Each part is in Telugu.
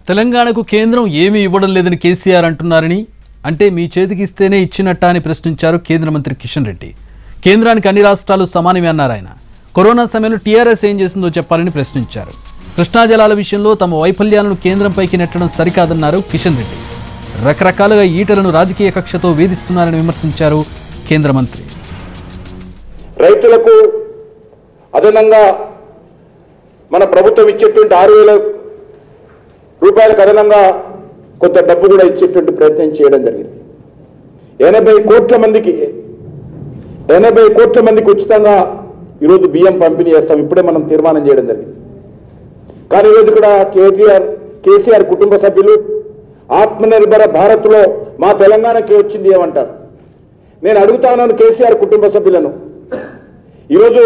తెలంగాణకు కేంద్రం ఏమీ ఇవ్వడం లేదని కేసీఆర్ అంటున్నారని అంటే మీ చేతికి ఇస్తేనే ఇచ్చినట్టా అని ప్రశ్నించారు కేంద్ర మంత్రి కిషన్ రెడ్డి కేంద్రానికి అన్ని రాష్ట్రాలు సమానమే అన్నారు ఆయన కరోనా సమయంలో టీఆర్ఎస్ ఏం చేసిందో చెప్పాలని ప్రశ్నించారు కృష్ణా జలాల విషయంలో తమ వైఫల్యాలను కేంద్రంపైకి నెట్టడం సరికాదన్నారు కిషన్ రెడ్డి రకరకాలుగా ఈటలను రాజకీయ కక్షతో వేధిస్తున్నారని విమర్శించారు కేంద్ర మంత్రి రైతులకు అదనంగా మన ప్రభుత్వం ఇచ్చేటువంటి ఆరు వేల రూపాయలకు అదనంగా కొంత డబ్బు కూడా ఇచ్చేటువంటి ప్రయత్నం చేయడం జరిగింది ఎనభై కోట్ల మందికి ఎనభై కోట్ల మందికి ఉచితంగా ఈరోజు బియ్యం పంపిణీ చేస్తాం ఇప్పుడే మనం తీర్మానం చేయడం జరిగింది కానీ ఈరోజు కూడా కేటీఆర్ కేసీఆర్ కుటుంబ సభ్యులు ఆత్మనిర్భర భారత్లో మా తెలంగాణకి వచ్చింది ఏమంటారు నేను అడుగుతా ఉన్నాను కేసీఆర్ కుటుంబ సభ్యులను ఈరోజు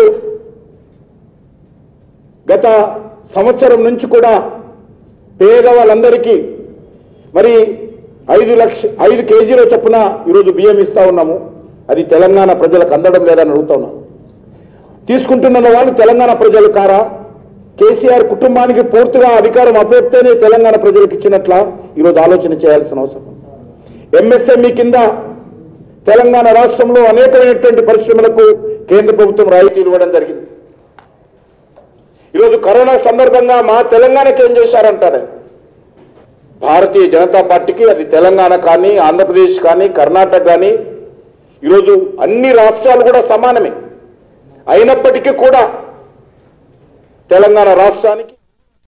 గత సంవత్సరం నుంచి కూడా పేదవాళ్ళందరికీ మరి ఐదు లక్ష ఐదు కేజీల చొప్పున ఈరోజు బియ్యం ఇస్తా ఉన్నాము అది తెలంగాణ ప్రజలకు అందడం లేదని అడుగుతా ఉన్నాను తీసుకుంటున్న వాళ్ళు తెలంగాణ ప్రజలు కారా కేసీఆర్ కుటుంబానికి పూర్తిగా అధికారం అప్పచెప్తేనే తెలంగాణ ప్రజలకు ఇచ్చినట్ల ఈరోజు ఆలోచన చేయాల్సిన అవసరం ఉంది. ఎంఎస్ఎంఈ కింద తెలంగాణ రాష్ట్రంలో అనేకమైనటువంటి పరిశ్రమలకు కేంద్ర ప్రభుత్వం రాయితీలు ఇవ్వడం జరిగింది ఈరోజు కరోనా సందర్భంగా మా తెలంగాణకి ఏం చేశారంటారు భారతీయ జనతా పార్టీకి అది తెలంగాణ కానీ ఆంధ్రప్రదేశ్ కానీ కర్ణాటక కానీ ఈరోజు అన్ని రాష్ట్రాలు కూడా సమానమే అయినప్పటికీ కూడా తెలంగాణ రాష్ట్రానికి